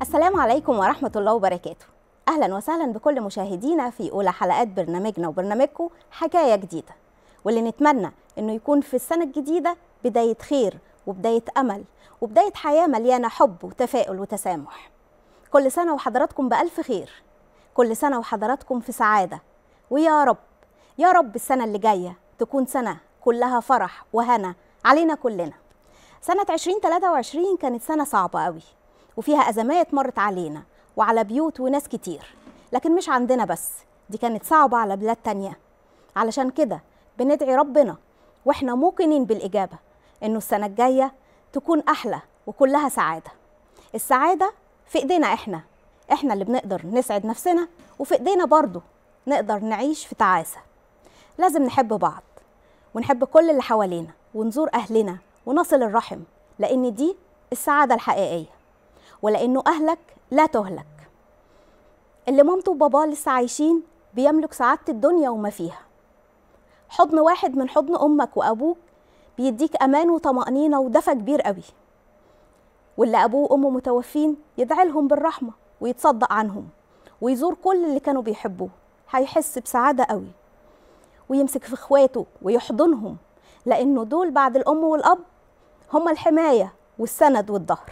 السلام عليكم ورحمة الله وبركاته أهلا وسهلا بكل مشاهدينا في أولى حلقات برنامجنا وبرنامجكم حكاية جديدة واللي نتمنى أنه يكون في السنة الجديدة بداية خير وبداية أمل وبداية حياة مليانة حب وتفاؤل وتسامح كل سنة وحضراتكم بألف خير كل سنة وحضراتكم في سعادة ويا رب يا رب السنة اللي جاية تكون سنة كلها فرح وهنا علينا كلنا سنة 2023 كانت سنة صعبة قوي وفيها أزمات مرت علينا وعلى بيوت وناس كتير لكن مش عندنا بس دي كانت صعبة على بلاد تانية علشان كده بندعي ربنا واحنا موقنين بالإجابة إنه السنة الجاية تكون أحلى وكلها سعادة السعادة في إيدينا إحنا إحنا اللي بنقدر نسعد نفسنا وفي إيدينا برضو نقدر نعيش في تعاسة لازم نحب بعض ونحب كل اللي حوالينا ونزور أهلنا ونصل الرحم لأن دي السعادة الحقيقية ولأنه أهلك لا تهلك اللي مامته وباباه لسه عايشين بيملك سعادة الدنيا وما فيها حضن واحد من حضن أمك وأبوك بيديك أمان وطمأنينة ودفى كبير قوي واللي أبوه وأمه متوفين يدعي لهم بالرحمة ويتصدق عنهم ويزور كل اللي كانوا بيحبوه هيحس بسعادة قوي ويمسك في اخواته ويحضنهم لأنه دول بعد الأم والأب هما الحماية والسند والظهر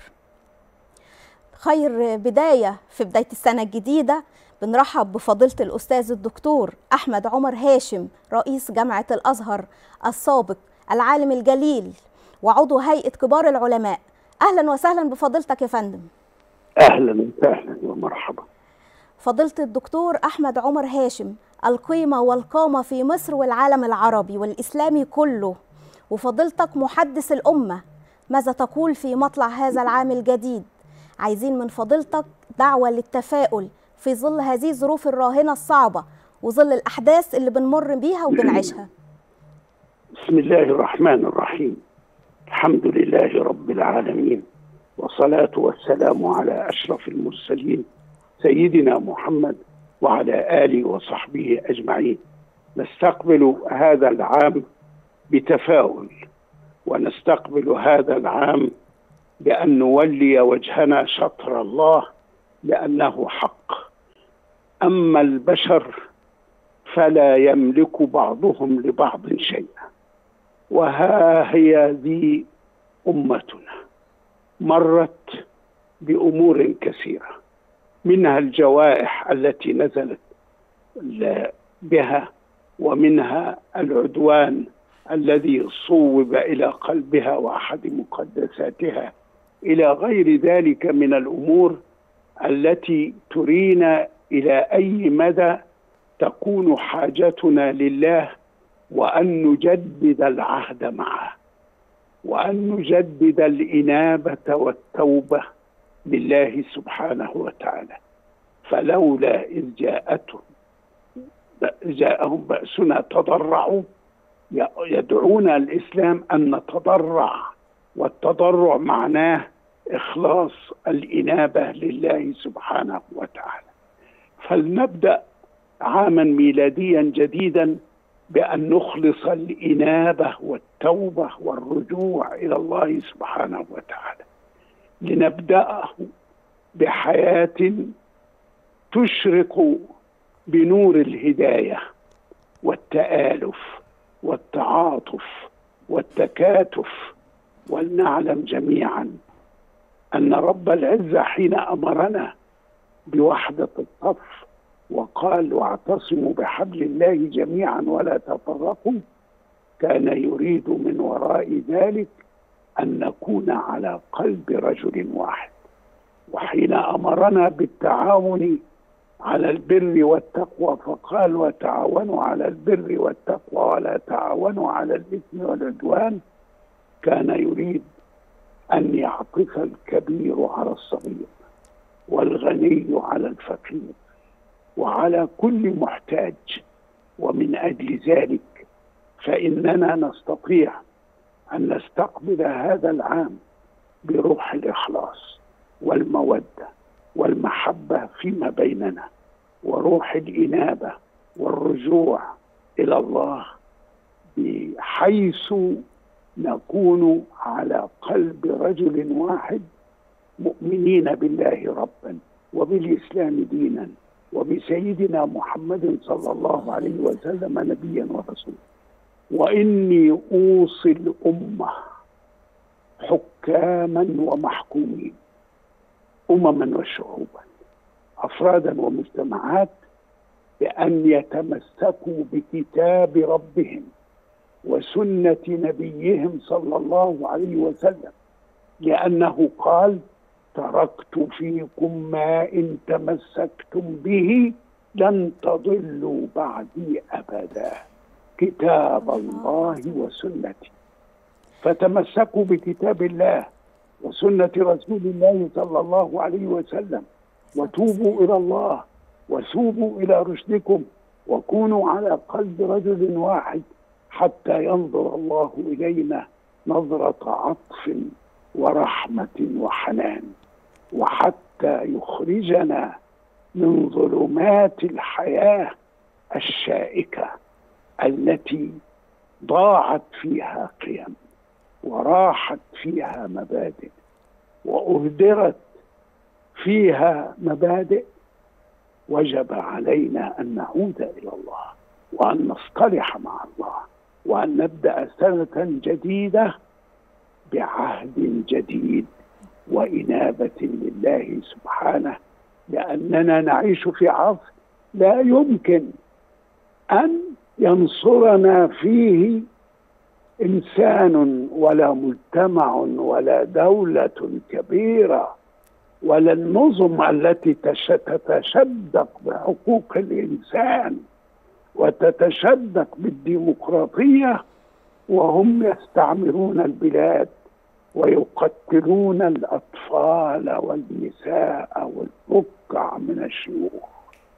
خير بداية في بداية السنة الجديدة بنرحب بفضيلة الأستاذ الدكتور أحمد عمر هاشم رئيس جامعة الأزهر السابق العالم الجليل وعضو هيئة كبار العلماء أهلا وسهلا بفضيلتك يا فندم اهلا وسهلا ومرحبا فضيلة الدكتور أحمد عمر هاشم القيمة والقامة في مصر والعالم العربي والإسلامي كله وفضيلتك محدث الأمة ماذا تقول في مطلع هذا العام الجديد عايزين من فضيلتك دعوة للتفاؤل في ظل هذه الظروف الراهنة الصعبة وظل الأحداث اللي بنمر بيها وبنعيشها بسم الله الرحمن الرحيم الحمد لله رب العالمين والصلاة والسلام على أشرف المرسلين سيدنا محمد وعلى آله وصحبه أجمعين نستقبل هذا العام بتفاؤل ونستقبل هذا العام بأن نولي وجهنا شطر الله لأنه حق أما البشر فلا يملك بعضهم لبعض شيئا وها هي ذي أمتنا مرت بأمور كثيرة منها الجوائح التي نزلت بها ومنها العدوان الذي صوب الى قلبها واحد مقدساتها الى غير ذلك من الامور التي ترينا الى اي مدى تكون حاجتنا لله وان نجدد العهد معه وان نجدد الانابه والتوبه لله سبحانه وتعالى فلولا اذ جاءتهم جاءهم باسنا تضرعوا يدعون الاسلام ان نتضرع والتضرع معناه اخلاص الانابه لله سبحانه وتعالى فلنبدا عاما ميلاديا جديدا بان نخلص الانابه والتوبه والرجوع الى الله سبحانه وتعالى لنبداه بحياه تشرق بنور الهدايه والتالف والتعاطف والتكاتف ولنعلم جميعا ان رب العزه حين امرنا بوحده الصف وقال واعتصموا بحبل الله جميعا ولا تفرقوا كان يريد من وراء ذلك ان نكون على قلب رجل واحد وحين امرنا بالتعاون على البر والتقوى فقال وتعاونوا على البر والتقوى ولا تعاونوا على الاثم والعدوان كان يريد ان يعطف الكبير على الصغير والغني على الفقير وعلى كل محتاج ومن اجل ذلك فاننا نستطيع ان نستقبل هذا العام بروح الاخلاص والموده والمحبه فيما بيننا وروح الانابه والرجوع الى الله بحيث نكون على قلب رجل واحد مؤمنين بالله ربا وبالاسلام دينا وبسيدنا محمد صلى الله عليه وسلم نبيا ورسولا واني اوصي الامه حكاما ومحكومين امما وشعوبا افرادا ومجتمعات بان يتمسكوا بكتاب ربهم وسنه نبيهم صلى الله عليه وسلم لانه قال تركت فيكم ما ان تمسكتم به لن تضلوا بعدي ابدا كتاب الله وسنتي فتمسكوا بكتاب الله وسنه رسول الله صلى الله عليه وسلم وتوبوا الى الله وتوبوا الى رشدكم وكونوا على قلب رجل واحد حتى ينظر الله الينا نظره عطف ورحمه وحنان وحتى يخرجنا من ظلمات الحياه الشائكه التي ضاعت فيها قيم وراحت فيها مبادئ واهدرت فيها مبادئ وجب علينا ان نعود الى الله وان نصطلح مع الله وان نبدا سنه جديده بعهد جديد وانابه لله سبحانه لاننا نعيش في عصر لا يمكن ان ينصرنا فيه انسان ولا مجتمع ولا دوله كبيره ولا النظم التي تتشدق بحقوق الانسان وتتشدق بالديمقراطيه وهم يستعمرون البلاد ويقتلون الاطفال والنساء والركع من الشيوخ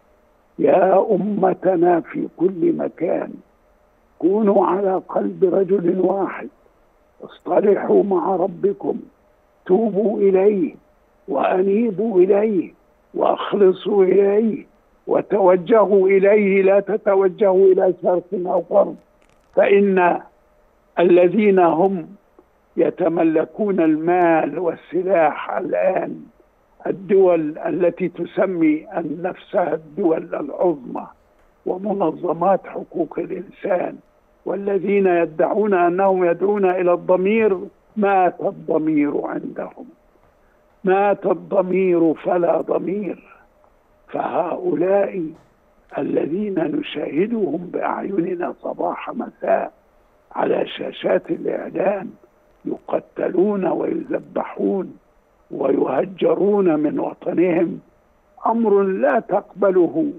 يا امتنا في كل مكان كونوا على قلب رجل واحد اصطلحوا مع ربكم توبوا اليه وانيبوا اليه واخلصوا اليه وتوجهوا اليه لا تتوجهوا الى شرق او غرب فان الذين هم يتملكون المال والسلاح الان الدول التي تسمي نفسها الدول العظمى ومنظمات حقوق الانسان والذين يدعون انهم يدعون الى الضمير مات الضمير عندهم مات الضمير فلا ضمير فهؤلاء الذين نشاهدهم باعيننا صباح مساء على شاشات الاعلام يقتلون ويذبحون ويهجرون من وطنهم امر لا تقبله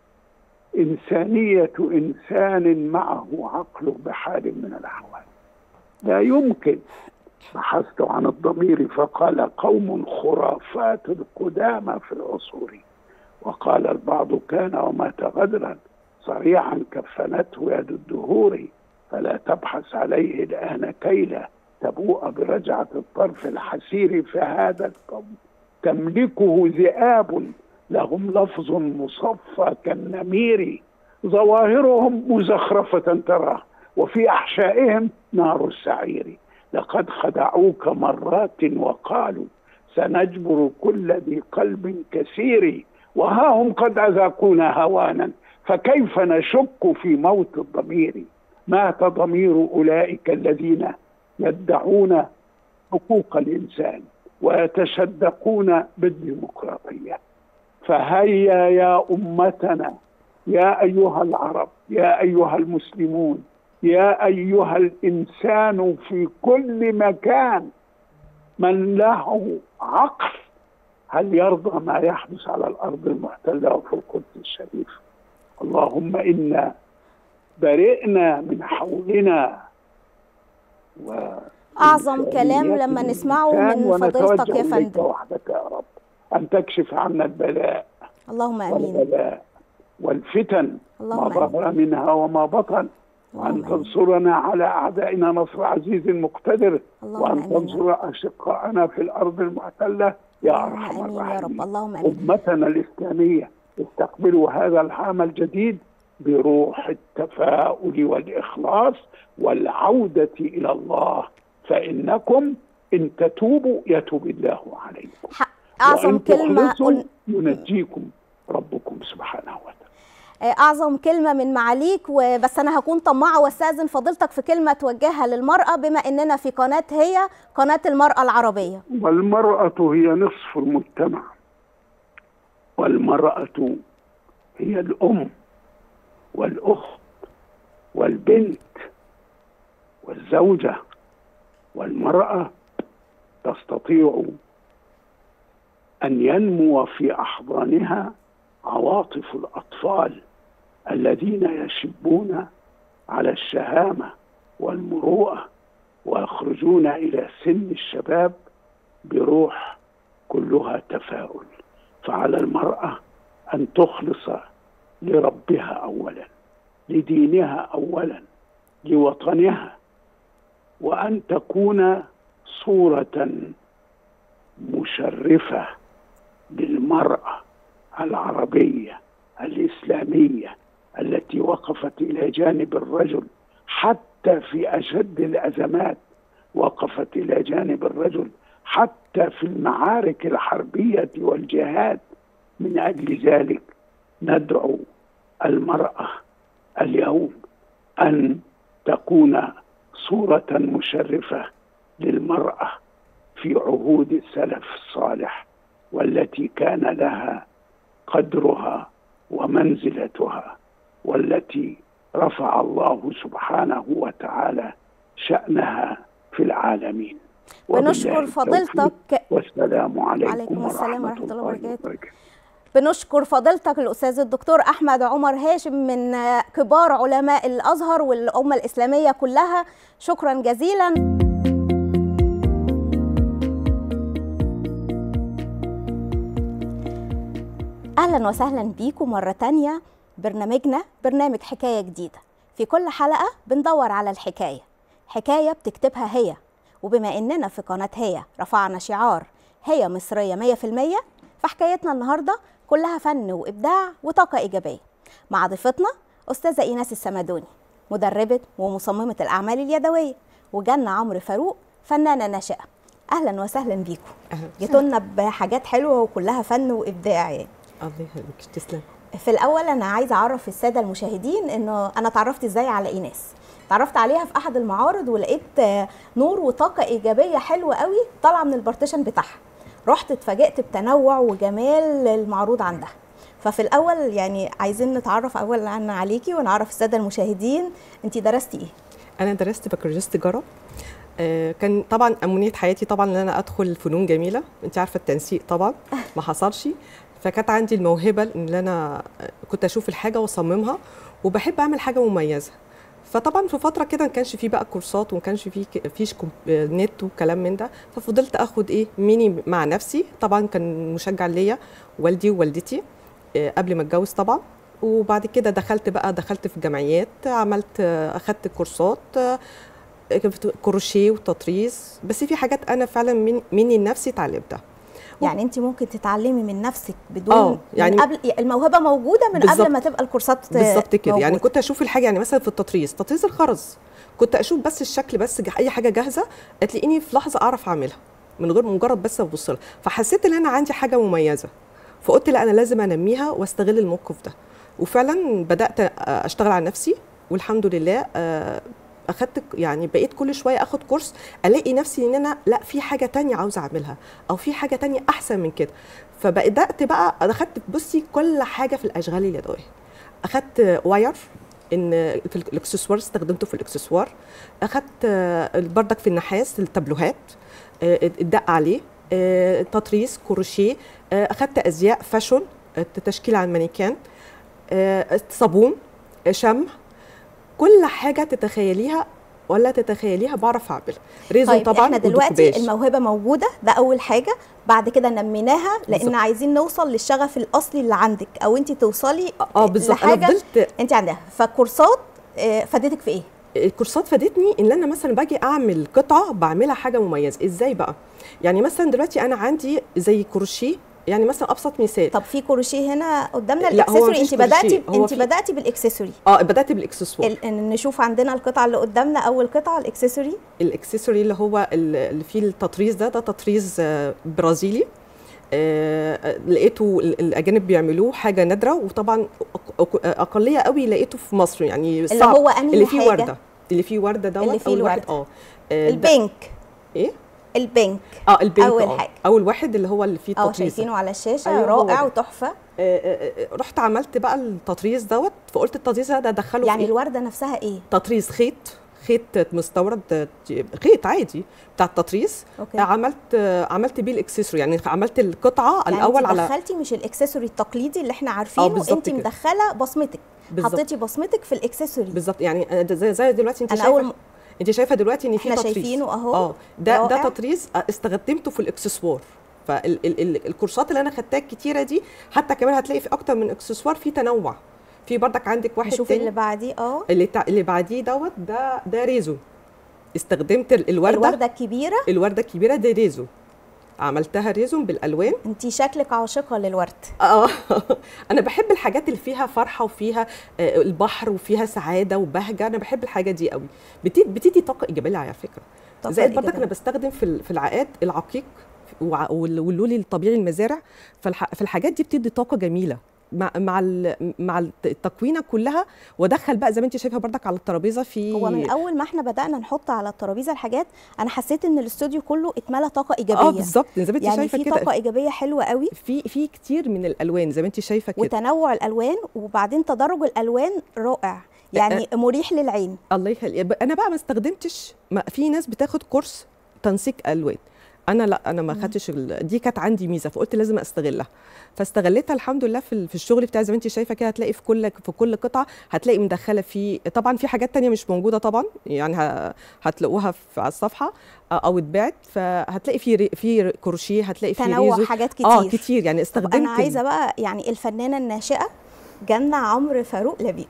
انسانيه انسان معه عقله بحال من الاحوال لا يمكن بحثت عن الضمير فقال قوم خرافات القدامى في العصور وقال البعض كان ومات غدرا صريعا كفنته يد الدهور فلا تبحث عليه الان كيلا تبوء برجعه الطرف الحسير فهذا القوم تملكه ذئاب لهم لفظ مصفى كالنمير ظواهرهم مزخرفة تراه وفي أحشائهم نار السعير لقد خدعوك مرات وقالوا سنجبر كل ذي قلب كثير وها هم قد أذاقونا هوانا فكيف نشك في موت الضمير مات ضمير أولئك الذين يدعون حقوق الإنسان ويتشدقون بالديمقراطية فهيا يا امتنا يا ايها العرب يا ايها المسلمون يا ايها الانسان في كل مكان من له عقل هل يرضى ما يحدث على الارض المحتله وفي القدس الشريف اللهم انا برئنا من حولنا و اعظم كلام لما نسمعه من فضيلتك يا فندم وحدك يا رب أن تكشف عنا البلاء اللهم امين والبلاء والفتن ما ظهر منها وما بطن وأن تنصرنا على أعدائنا نصر عزيز مقتدر وأن تنصر أشقاءنا في الأرض المحتلة يا أرحم الراحمين يا رب اللهم امين أمتنا الإسلامية استقبلوا هذا العام الجديد بروح التفاؤل والإخلاص والعودة إلى الله فإنكم إن تتوبوا يتوب الله عليكم عليكم اعظم كلمه قل... ينجيكم ربكم سبحانه وتعالى اعظم كلمه من معاليك وبس انا هكون طماعه واستاذن فضيلتك في كلمه توجهها للمراه بما اننا في قناه هي قناه المراه العربيه والمراه هي نصف المجتمع والمراه هي الام والاخت والبنت والزوجه والمراه تستطيع ان ينمو في احضانها عواطف الاطفال الذين يشبون على الشهامه والمروءه ويخرجون الى سن الشباب بروح كلها تفاؤل فعلى المراه ان تخلص لربها اولا لدينها اولا لوطنها وان تكون صوره مشرفه للمراه العربيه الاسلاميه التي وقفت الى جانب الرجل حتى في اشد الازمات وقفت الى جانب الرجل حتى في المعارك الحربيه والجهاد من اجل ذلك ندعو المراه اليوم ان تكون صوره مشرفه للمراه في عهود السلف الصالح والتي كان لها قدرها ومنزلتها والتي رفع الله سبحانه وتعالى شأنها في العالمين بنشكر فضيلتك والسلام عليكم, عليكم السلام ورحمة الله وبركاته بنشكر فضيلتك الأستاذ الدكتور أحمد عمر هاشم من كبار علماء الأزهر والأمة الإسلامية كلها شكرا جزيلا اهلا وسهلا بيكم مره تانية برنامجنا برنامج حكايه جديده في كل حلقه بندور على الحكايه حكايه بتكتبها هي وبما اننا في قناه هي رفعنا شعار هي مصريه 100% فحكايتنا النهارده كلها فن وابداع وطاقه ايجابيه مع ضيفتنا استاذه ايناس السمدوني مدربه ومصممه الاعمال اليدويه وجنة عمرو فاروق فنانه ناشئه اهلا وسهلا بيكم جيتوا لنا بحاجات حلوه وكلها فن وابداع يعني الله يخليك تسلم في الاول انا عايزه اعرف الساده المشاهدين انه انا اتعرفت ازاي على ايناس اتعرفت عليها في احد المعارض ولقيت نور وطاقه ايجابيه حلوه قوي طالعه من البارتيشن بتاعها رحت اتفاجئت بتنوع وجمال المعروض عندها ففي الاول يعني عايزين نتعرف اولا عن عليكي ونعرف الساده المشاهدين انت درستي ايه انا درست بكالوريوس تجاره كان طبعا امنيه حياتي طبعا ان انا ادخل فنون جميله انت عارفه التنسيق طبعا ما حصلش فكانت عندي الموهبه ان انا كنت اشوف الحاجه واصممها وبحب اعمل حاجه مميزه فطبعا في فتره كده ما كانش فيه بقى كورسات وما كانش فيه فيش نت وكلام من ده ففضلت اخد ايه ميني مع نفسي طبعا كان مشجع ليا والدي ووالدتي قبل ما اتجوز طبعا وبعد كده دخلت بقى دخلت في جمعيات عملت اخدت كورسات كروشيه وتطريز بس في حاجات انا فعلا من مني لنفسي اتعلمتها يعني انت ممكن تتعلمي من نفسك بدون أوه يعني من قبل الموهبه موجوده من بالزبط. قبل ما تبقى الكورسات بالظبط كده موجودة. يعني كنت اشوف الحاجه يعني مثلا في التطريز تطريز الخرز كنت اشوف بس الشكل بس اي حاجه جاهزه تلاقيني في لحظه اعرف اعملها من غير مجرد بس ابص لها فحسيت ان انا عندي حاجه مميزه فقلت لا انا لازم انميها واستغل الموقف ده وفعلا بدات اشتغل على نفسي والحمد لله اخدت يعني بقيت كل شويه اخد كورس الاقي نفسي ان انا لا في حاجه تانية عاوزه اعملها او في حاجه تانية احسن من كده فبدات بقى اخدت بصي كل حاجه في الاشغال اليدويه اخدت واير ان في الاكسسوار استخدمته في الاكسسوار اخدت بردك في النحاس التابلوهات الدق عليه تطريز كروشيه اخدت ازياء فاشون تشكيل على المانيكان صابون شمع كل حاجه تتخيليها ولا تتخيليها بعرف اعملها ريزون طيب طبعا احنا دلوقتي الموهبه موجوده ده اول حاجه بعد كده نميناها لان بالزبط. عايزين نوصل للشغف الاصلي اللي عندك او انت توصلي اه بالظبط انا فضلت انت عندها فالكورسات فادتك في ايه الكورسات فادتني ان انا مثلا باجي اعمل قطعه بعملها حاجه مميزه ازاي بقى يعني مثلا دلوقتي انا عندي زي كروشيه يعني مثلا ابسط مثال طب في كروشيه هنا قدامنا لا، هو الاكسسوري مفيش انت بداتي كروشيه، هو انت في- بداتي بالاكسسوري اه بدات بالاكسسوار ال- إن نشوف عندنا القطعه اللي قدامنا اول قطعه الاكسسوري الاكسسوري اللي هو ال- اللي فيه التطريز ده ده تطريز آه، برازيلي آه، لقيته ال- الاجانب بيعملوه حاجه نادره وطبعا أق- أق- اقليه قوي لقيته في مصر يعني اللي صعب هو أنهي اللي فيه حاجة؟ ورده اللي فيه ورده دوت اللي فيه أول واحد- الوردة. اه آه، ده- البينك ايه البينك اه البينك أول آه. حاجة. اول واحد اللي هو اللي فيه اه التطريز ده. شايفينه على الشاشه أيوة، هو رائع ده. وتحفه آه، آه، آه، رحت عملت بقى التطريز دوت فقلت التطريز ده ادخله يعني في إيه؟ الورده نفسها ايه تطريز خيط خيط مستورد آه، خيط عادي بتاع التطريز أوكي. عملت آه، عملت بيه الاكسسوري يعني عملت القطعه يعني الاول انت على دخلتي مش الاكسسوري التقليدي اللي احنا عارفينه بالظبط انت كده. مدخله بصمتك بالظبط. حطيتي بصمتك في الاكسسوري بالظبط يعني أنا زي زي دلوقتي انت انا شايفه اول م- انت شايفه دلوقتي ان في احنا تطريز شايفينه اهو اه ده رائع. ده تطريز آه، استخدمته في الاكسسوار فالكورسات اللي انا خدتها الكتيره دي حتى كمان هتلاقي في اكتر من اكسسوار في تنوع في بردك عندك واحد نشوف تاني اللي بعديه اه اللي تع... اللي بعديه دوت ده ده ريزو استخدمت ال- الورده الورده الكبيره الورده الكبيره دي ريزو عملتها ريزو بالالوان انت شكلك عاشقه للورد اه انا بحب الحاجات اللي فيها فرحه وفيها آه، البحر وفيها سعاده وبهجه انا بحب الحاجه دي قوي بتدي, بتدي طاقه ايجابيه على فكره طاقة زائد برضك إيجابية. انا بستخدم في ال- في العقاد العقيق وع- وال- واللولي الطبيعي المزارع فالح- فالحاجات دي بتدي طاقه جميله مع مع ال- مع الت- التكوينه كلها وادخل بقى زي ما انت شايفه بردك على الترابيزه في هو من اول ما احنا بدانا نحط على الترابيزه الحاجات انا حسيت ان الاستوديو كله اتملى طاقه ايجابيه اه بالظبط زي ما انت يعني شايفه في كده طاقه ايجابيه حلوه قوي في في كتير من الالوان زي ما انت شايفه كده وتنوع الالوان وبعدين تدرج الالوان رائع يعني مريح للعين الله يخليك انا بقى ما استخدمتش ما في ناس بتاخد كورس تنسيق الوان انا لا انا ما خدتش ال- دي كانت عندي ميزه فقلت لازم استغلها فاستغلتها الحمد لله في ال- في الشغل بتاعي زي ما انت شايفه كده هتلاقي في كل في كل قطعه هتلاقي مدخله في طبعا في حاجات تانية مش موجوده طبعا يعني ه- هتلاقوها في على الصفحه او اتباعت فهتلاقي في ري- في كروشيه هتلاقي في تنوع ريزو حاجات كتير اه كتير يعني طب استخدمت انا عايزه بقى يعني الفنانه الناشئه جنة عمرو فاروق لبيب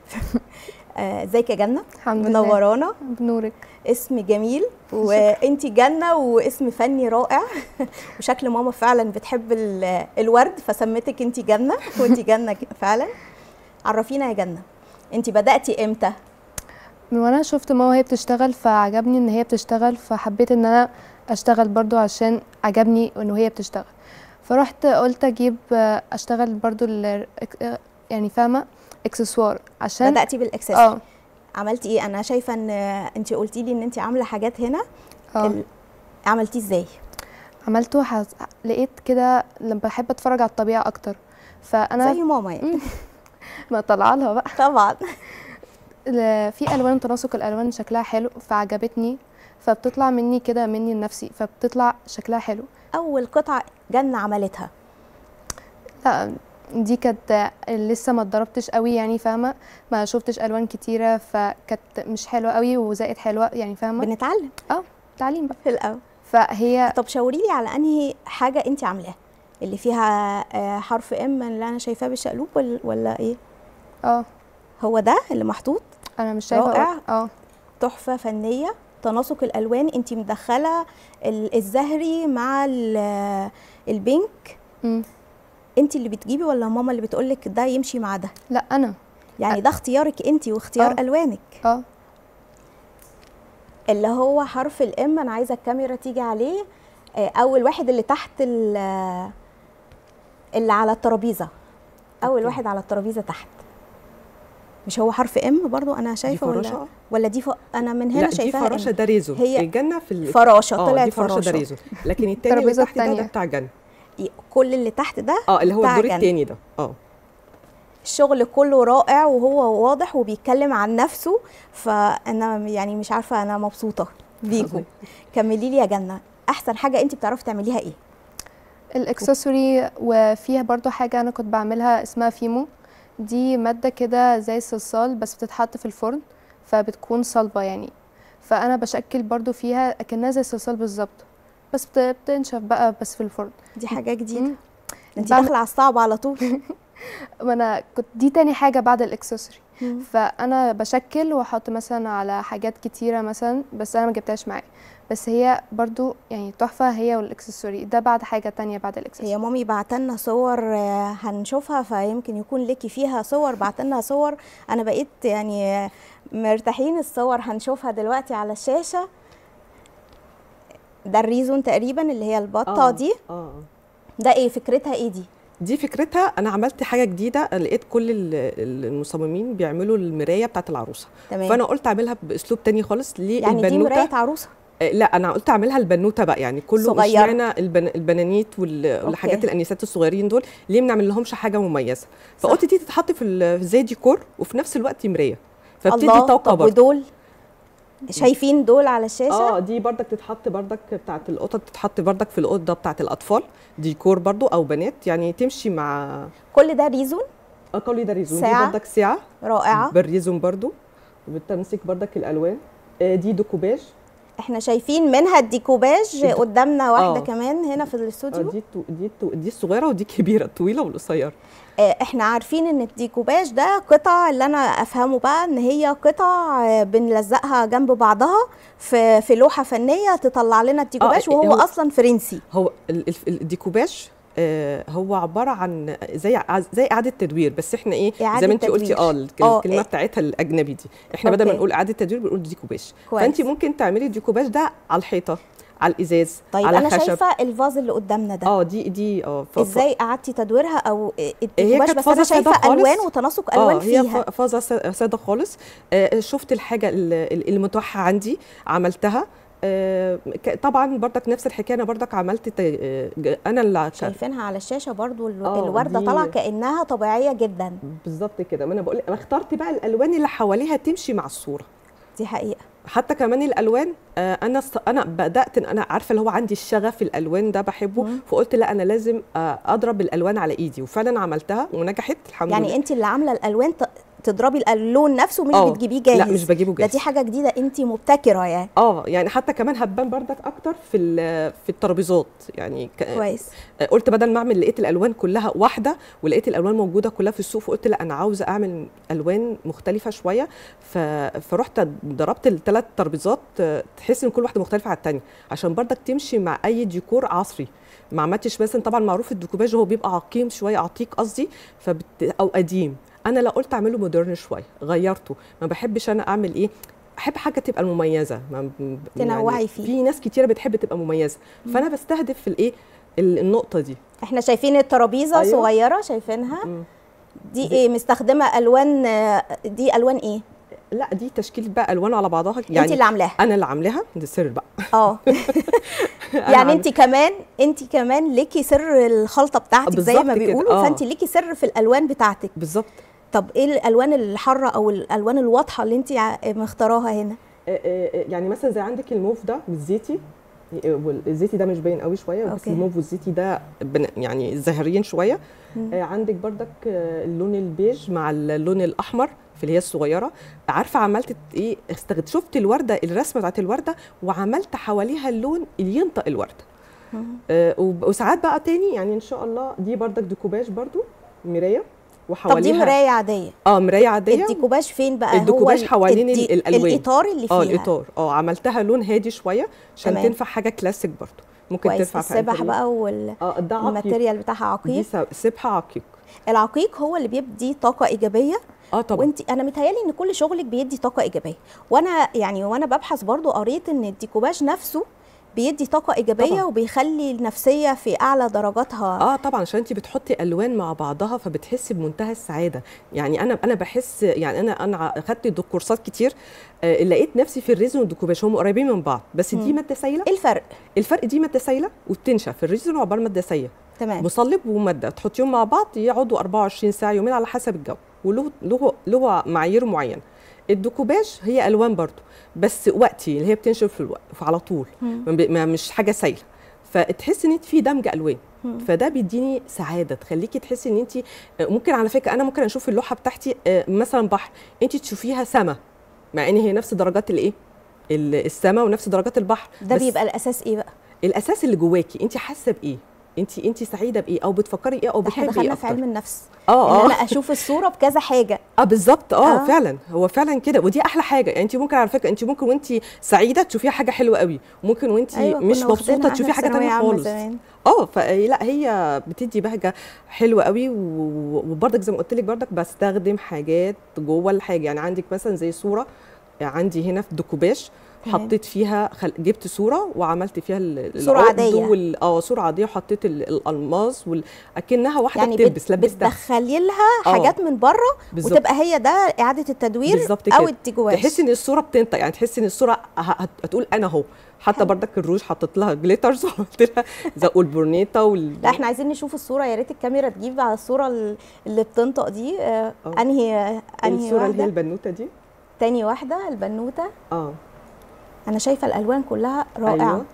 آه، ازيك يا جنة الحمد لله منورانا بنورك اسم جميل وانتي جنة واسم فني رائع وشكل ماما فعلا بتحب ال- الورد فسمتك انتي جنة وانتي جنة فعلا عرفينا يا جنة انتي بدأتي امتى من وانا شفت ماما وهي بتشتغل فعجبني ان هي بتشتغل فحبيت ان انا اشتغل برضو عشان عجبني ان هي بتشتغل فرحت قلت اجيب آه، اشتغل برضو ال- آه، يعني فاهمه اكسسوار عشان بدأتي بالاكسسوار اه عملتي ايه انا شايفه ان انتي قلتي لي ان انتي عامله حاجات هنا اه ال- عملتيه ازاي عملته حز... لقيت كده لما بحب اتفرج على الطبيعه اكتر فانا زي ماما يعني ما طلع لها بقى طبعا ل- في الوان تناسق الالوان شكلها حلو فعجبتني فبتطلع مني كده مني لنفسي فبتطلع شكلها حلو اول قطعه جنة عملتها لا دي كانت لسه ما اتدربتش قوي يعني فاهمه ما شفتش الوان كتيره فكانت مش حلوه قوي وزائد حلوه يعني فاهمه بنتعلم اه تعليم بقى في الاول فهي طب شاوري لي على انهي حاجه انت عاملاها اللي فيها آه، حرف ام اللي انا شايفاه بالشقلوب ولا, ولا ايه اه هو ده اللي محطوط انا مش شايفه رائع. اه تحفه فنيه تناسق الالوان انت مدخله ال- الزهري مع ال- البينك مم. انت اللي بتجيبي ولا ماما اللي بتقولك ده يمشي مع ده لا انا يعني ده اختيارك انت واختيار آه. الوانك اه اللي هو حرف الام انا عايزه الكاميرا تيجي عليه آه، اول واحد اللي تحت ال- اللي على الترابيزه اول أوكي. واحد على الترابيزه تحت مش هو حرف ام برضو انا شايفه ولا فراشة؟ ولا دي ف... انا من هنا لا دي شايفاها فراشه M. ده ريزو هي الجنه في ال... فراشه اه طلعت دي فراشه ده فراشه ريزو لكن التاني اللي الترابيزة تحت ده, ده التانية. بتاع جنه كل اللي تحت ده اه اللي هو بتاع الدور جنة. التاني ده اه الشغل كله رائع وهو واضح وبيتكلم عن نفسه فانا يعني مش عارفه انا مبسوطه بيكم كملي لي يا جنه احسن حاجه انت بتعرفي تعمليها ايه الاكسسوري وفيها برضو حاجه انا كنت بعملها اسمها فيمو دي ماده كده زي الصلصال بس بتتحط في الفرن فبتكون صلبه يعني فانا بشكل برضو فيها اكنها زي الصلصال بالظبط بس بت- بتنشف بقى بس في الفرن دي حاجه جديده مم. انت بعمل- داخله على الصعب على طول ما انا كنت دي تاني حاجه بعد الاكسسوري مم. فانا بشكل واحط مثلا على حاجات كتيره مثلا بس انا ما جبتهاش معايا بس هي برضو يعني تحفه هي والاكسسوري ده بعد حاجه تانية بعد الاكسسوري هي مامي بعتلنا صور هنشوفها فيمكن يكون ليكي فيها صور بعتلنا صور انا بقيت يعني مرتاحين الصور هنشوفها دلوقتي على الشاشه ده الريزون تقريبا اللي هي البطه آه. دي اه ده ايه فكرتها ايه دي دي فكرتها انا عملت حاجه جديده لقيت كل ال- المصممين بيعملوا المرايه بتاعت العروسه تمام فانا قلت اعملها باسلوب تاني خالص ليه يعني دي البنوته مرايه عروسه آه، لا انا قلت اعملها البنوته بقى يعني كله صغيرة. اشمعنى البن... البنانيت وال- والحاجات أوكي. الانيسات الصغيرين دول ليه ما نعمل لهمش حاجه مميزه فقلت دي تتحط في ال- زي ديكور وفي نفس الوقت مرايه فبتدي الله طاقه طب برضه ودول شايفين دول على الشاشه اه دي بردك تتحط بردك بتاعت القطط تتحط بردك في الاوضه بتاعت الاطفال ديكور برضو او بنات يعني تمشي مع كل ده ريزون اقل ده ريزون ساعة. دي بردك ساعه رائعه بالريزون برضو وبتمسك بردك الالوان آه، دي ديكوباج احنا شايفين منها الديكوباج الد- قدامنا واحده آه. كمان هنا في آه، الاستوديو دي التو- دي التو- دي الصغيره ودي الكبيره الطويله والقصيره آه، احنا عارفين ان الديكوباج ده قطع اللي انا افهمه بقى ان هي قطع آه، بنلزقها جنب بعضها في في لوحه فنيه تطلع لنا الديكوباج آه، وهو هو- اصلا فرنسي هو ال- ال- الديكوباج آه، هو عباره عن زي ع- زي اعاده تدوير بس احنا ايه إعادة زي ما انت قلتي تدوير. اه الك- آه، الكلمه إيه. بتاعتها الاجنبي دي احنا بدل ما أوكي. نقول اعاده تدوير بنقول ديكوباج كويس. فانت ممكن تعملي الديكوباج ده على الحيطه على الازاز طيب على انا خشب شايفه الفاز اللي قدامنا ده اه دي دي اه ف- ف- ازاي قعدتي تدويرها او الديكوباج كانت بس انا فازة سادة شايفه خالص. الوان وتناسق الوان اه هي فيها ف- فازه سا- ساده خالص آه شفت الحاجه ال- ال- المتاحه عندي عملتها آه ك- طبعا بردك نفس الحكايه انا بردك عملت ت- آه، ج- انا اللي ك- شايفينها على الشاشه برضو ال- آه، الورده دي- طالعه كانها طبيعيه جدا بالظبط كده ما انا بقول انا اخترت بقى الالوان اللي حواليها تمشي مع الصوره دي حقيقه حتى كمان الالوان آه، انا است- انا بدات إن انا عارفه اللي هو عندي الشغف الالوان ده بحبه مم. فقلت لا انا لازم آه، اضرب الالوان على ايدي وفعلا عملتها ونجحت الحمد يعني لله انت اللي عامله الالوان ت- تضربي اللون نفسه مش آه، بتجيبيه جاهز لا مش بجيبه ده جاهز دي حاجه جديده انت مبتكره يعني اه يعني حتى كمان هتبان بردك اكتر في ال- في الترابيزات يعني ك- كويس قلت بدل ما اعمل لقيت الالوان كلها واحده ولقيت الالوان موجوده كلها في السوق فقلت لا انا عاوزه اعمل الوان مختلفه شويه ف... فرحت ضربت الثلاث ترابيزات آه، تحس ان كل واحده مختلفه عن الثانيه عشان بردك تمشي مع اي ديكور عصري ما عملتش مثلا طبعا معروف الديكوباج هو بيبقى عقيم شويه عتيق قصدي فبت... او قديم انا لا قلت اعمله مودرن شويه غيرته ما بحبش انا اعمل ايه احب حاجه تبقى المميزه ما تنوعي فيه. في ناس كتيره بتحب تبقى مميزه فانا بستهدف في الايه ال- النقطه دي احنا شايفين الترابيزه أيوة. أيوة. صغيره شايفينها مم. دي, دي- ايه مستخدمه الوان آه، دي الوان ايه لا دي تشكيله بقى الوان على بعضها يعني انت يعني اللي عاملاها انا اللي عاملاها ده سر بقى اه أنا يعني عاملة- انت كمان انت كمان ليكي سر الخلطه بتاعتك زي بالظبط ما كده، بيقولوا آه. فانت ليكي سر في الالوان بتاعتك بالظبط طب ايه الالوان الحاره او الالوان الواضحه اللي انت ع- مختاراها هنا آه، آه، آه، يعني مثلا زي عندك الموف ده والزيتي آه، والزيتي ده مش باين قوي شويه بس أوكي. الموف والزيتي ده بن- يعني زهريين شويه مم. آه، عندك بردك آه، اللون البيج مع اللون الاحمر في اللي هي الصغيره عارفه عملت ايه استغد شفت الورده الرسمه بتاعت الورده وعملت حواليها اللون اللي ينطق الورده مم. آه، وب- وساعات بقى تاني يعني ان شاء الله دي بردك ديكوباج برضو مرايه طب دي وحواليها مرايه عاديه اه مرايه عاديه الديكوباج فين بقى الديكوباج هو ال- حوالين الدي- الألوان. الاطار اللي فيها اه الاطار اه عملتها لون هادي شويه عشان تمام. تنفع حاجه كلاسيك برضو ممكن كويس تنفع في السبح انتريور. بقى والماتيريال اه ده عقيق بتاعها دي عقيق س- سبحه عقيق العقيق هو اللي بيدي طاقه ايجابيه اه طبعا وانت انا متهيالي ان كل شغلك بيدي طاقه ايجابيه وانا يعني وانا ببحث برضو قريت ان الديكوباج نفسه بيدي طاقه ايجابيه طبعاً. وبيخلي النفسيه في اعلى درجاتها اه طبعا عشان انت بتحطي الوان مع بعضها فبتحسي بمنتهى السعاده يعني انا انا بحس يعني انا انا اخدت كورسات كتير آه لقيت نفسي في الريزون والديكوباج هم قريبين من بعض بس دي مم. ماده سايله ايه الفرق الفرق دي ماده سايله وبتنشف الريزون عباره ماده سايله تمام مصلب وماده تحطيهم مع بعض يقعدوا 24 ساعه يومين على حسب الجو وله له له معايير معينه الديكوباج هي الوان برضو بس وقتي اللي هي بتنشف في الوقت على طول مم. ما بي- ما مش حاجه سايله فتحسي ان انت في دمج الوان مم. فده بيديني سعاده تخليكي تحسي ان انت ممكن على فكره انا ممكن اشوف اللوحه بتاعتي آه، مثلا بحر انت تشوفيها سما مع ان هي نفس درجات الايه ال- السما ونفس درجات البحر ده بس بيبقى الاساس ايه بقى الاساس اللي جواكي انت حاسه بايه انت انت سعيده بايه او بتفكري ايه او احنا بتحبي ايه دخلنا في علم اكتر النفس اه ان اه انا اشوف الصوره بكذا حاجه اه بالظبط اه, آه. آه فعلا هو فعلا كده ودي احلى حاجه يعني انت ممكن على فكره انت ممكن وانت سعيده تشوفيها حاجه حلوه قوي ممكن وانت أيوة مش كنا واخدينها مبسوطه تشوفي إحنا حاجه في ثانوية تانية عامة خالص زمان. اه فلا هي بتدي بهجه حلوه قوي و- وبرضك زي ما قلت لك برضك بستخدم حاجات جوه الحاجه يعني عندك مثلا زي صوره عندي هنا في ديكوباش تمام. حطيت فيها خل... جبت صوره وعملت فيها ال- صورة العقد عادية. وال... اه صوره عاديه وحطيت ال- الالماس وال... اكنها واحده يعني بتلبس بت- لبستها بتدخلي لها آه. حاجات من بره بالظبط. وتبقى هي ده اعاده التدوير بالظبط او كده. التجواش تحسي ان الصوره بتنطق يعني تحسي ان الصوره ه- هت- هتقول انا اهو حتى حلو. بردك الروج حطيت لها جليترز وحطيت لها زي والبورنيتا وال لا احنا عايزين نشوف الصوره يا ريت الكاميرا تجيب على الصوره ال- اللي بتنطق دي آه آه. انهي انهي الصوره اللي هي واحده البنوته دي تاني واحده البنوته اه انا شايفه الالوان كلها رائعه أيوة.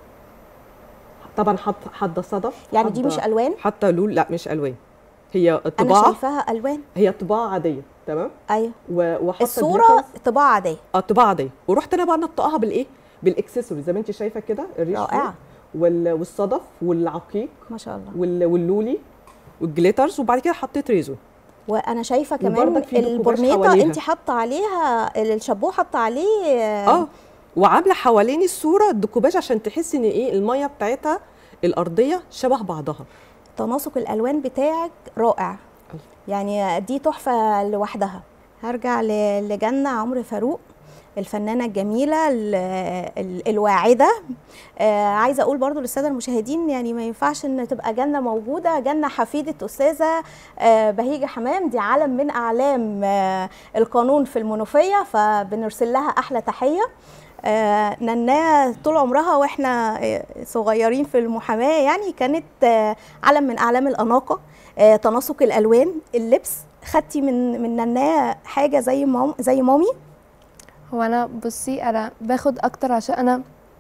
طبعا حط حاطه صدف يعني دي حاطة- مش الوان حتى لول لا مش الوان هي انا طباعه شايفاها الوان هي طباعه عاديه تمام ايوه و- وحاطه الصوره glitters. طباعه عاديه اه طباعه عاديه ورحت انا بقى نطقها بالايه بالاكسسوري زي ما انت شايفه كده الريش رائعة. وال... والصدف والعقيق ما شاء الله وال... واللولي والجليترز وبعد كده حطيت ريزو وانا شايفه كمان وبرضك في ديكوباج البورنيطه حواليها. انت حاطه عليها الشابوه حاطه عليه اه وعامله حوالين الصوره الديكوباج عشان تحسي ان ايه الميه بتاعتها الارضيه شبه بعضها تناسق الالوان بتاعك رائع يعني دي تحفه لوحدها هرجع ل- لجنه عمرو فاروق الفنانه الجميله ال- ال- الواعده آه عايزه اقول برضو للساده المشاهدين يعني ما ينفعش ان تبقى جنه موجوده جنه حفيده استاذه آه بهيجه حمام دي علم من اعلام آه القانون في المنوفيه فبنرسل لها احلى تحيه آه نناه طول عمرها واحنا آه، صغيرين في المحاماه يعني كانت آه علم من اعلام الاناقه آه تناسق الالوان اللبس خدتي من من نناه حاجه زي مام زي مامي هو انا بصي انا باخد اكتر عشان انا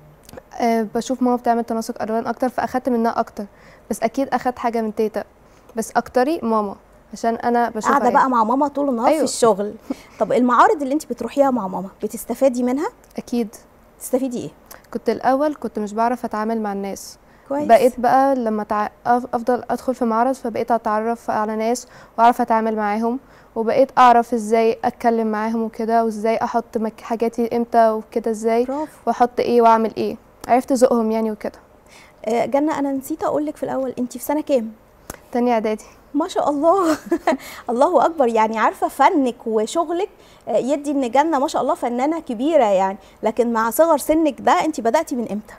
آه، بشوف ماما بتعمل تناسق الوان اكتر فاخدت منها اكتر بس اكيد اخدت حاجه من تيتا بس اكتري ماما عشان انا بشوفها قاعده يعني. بقى مع ماما طول النهار أيوة. في الشغل طب المعارض اللي انت بتروحيها مع ماما بتستفادي منها اكيد تستفيدي ايه كنت الاول كنت مش بعرف اتعامل مع الناس كويس بقيت بقى لما تع... أف- افضل ادخل في معرض فبقيت اتعرف على ناس واعرف اتعامل معاهم وبقيت اعرف ازاي اتكلم معاهم وكده وازاي احط مك... حاجاتي امتى وكده ازاي برافو واحط ايه واعمل ايه عرفت ذوقهم يعني وكده آه، جنة أنا نسيت أقول لك في الأول أنت في سنة كام؟ تاني اعدادي ما شاء الله الله أكبر يعني عارفة فنك وشغلك آه، يدي إن جنة ما شاء الله فنانة كبيرة يعني لكن مع صغر سنك ده أنت بدأتي من إمتى؟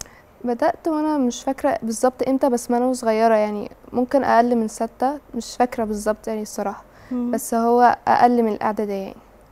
بدأت وانا مش فاكرة بالظبط امتى بس ما انا صغيرة يعني ممكن اقل من ستة مش فاكرة بالظبط يعني الصراحة بس هو اقل من الاعدادية يعني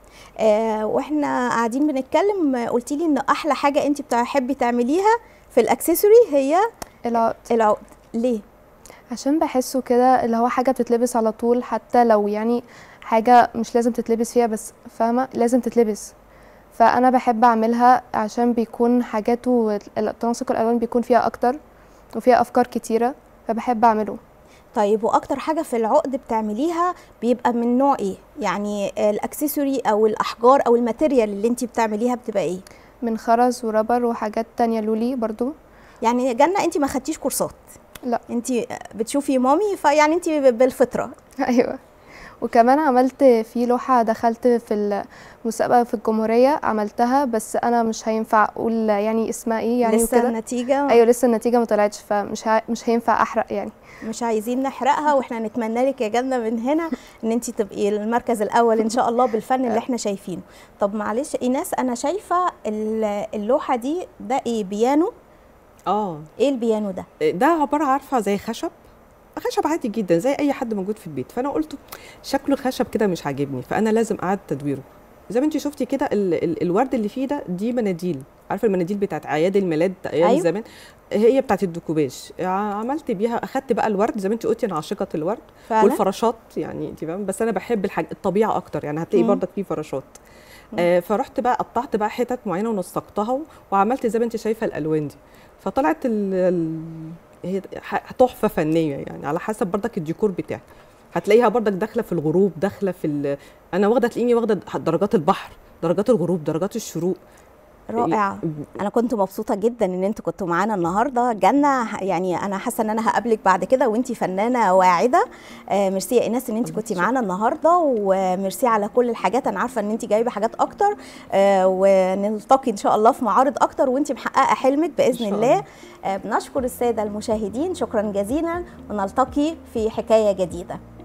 آه واحنا قاعدين بنتكلم آه، قلتي لي ان احلى حاجه انت بتحبي تعمليها في الاكسسوري هي العقد العقد ليه عشان بحسه كده اللي هو حاجة بتتلبس على طول حتى لو يعني حاجة مش لازم تتلبس فيها بس فاهمة لازم تتلبس فأنا بحب أعملها عشان بيكون حاجاته ال- تناسق الألوان بيكون فيها أكتر وفيها أفكار كتيرة فبحب أعمله طيب واكتر حاجه في العقد بتعمليها بيبقى من نوع ايه يعني آه، الاكسسوري او الاحجار او الماتيريال اللي انت بتعمليها بتبقى ايه من خرز وربر وحاجات تانية لولي برضو يعني جنة انت ما خدتيش كورسات لا. انت بتشوفي مامي فيعني انت بالفطره أيوة وكمان عملت في لوحة دخلت في المسابقة في الجمهورية عملتها بس أنا مش هينفع أقول يعني اسمها إيه يعني لسه وكده النتيجه أيوة لسه النتيجة ما طلعتش فمش ه... مش هينفع أحرق يعني مش عايزين نحرقها واحنا نتمنى لك يا جنة من هنا ان انت تبقي المركز الاول ان شاء الله بالفن اللي احنا شايفينه طب معلش ايناس انا شايفه ال- اللوحه دي ده ايه بيانو اه ايه البيانو ده ده عباره عارفه زي خشب خشب عادي جدا زي اي حد موجود في البيت فانا قلت شكله خشب كده مش عاجبني فانا لازم اعاد تدويره زي ما انت شفتي كده ال ال الورد اللي فيه ده دي مناديل عارفه المناديل بتاعت اعياد الميلاد ايام أيوة. زمان هي بتاعت الديكوباج عملت بيها اخدت بقى الورد زي ما انت قلتي انا عاشقه الورد فعلا والفراشات يعني انت فاهم بس انا بحب الحاج... الطبيعه اكتر يعني هتلاقي مم. برضك فيه فراشات آه فرحت بقى قطعت بقى حتت معينه ونسقتها وعملت زي ما انت شايفه الالوان دي فطلعت ال... ال... هي ح- تحفه فنيه يعني على حسب برضك الديكور بتاعك هتلاقيها برضك داخله في الغروب داخله في ال... انا واخده تلاقيني واخده درجات البحر درجات الغروب درجات الشروق رائعه انا كنت مبسوطه جدا ان انتوا كنتوا معانا النهارده جنه يعني انا حاسه ان انا هقابلك بعد كده وانت فنانه واعده آه ميرسي يا ايناس ان انت كنتي معانا النهارده وميرسي على كل الحاجات انا عارفه ان انت جايبه حاجات اكتر آه ونلتقي ان شاء الله في معارض اكتر وانت محققه حلمك باذن الله آه بنشكر الساده المشاهدين شكرا جزيلا ونلتقي في حكايه جديده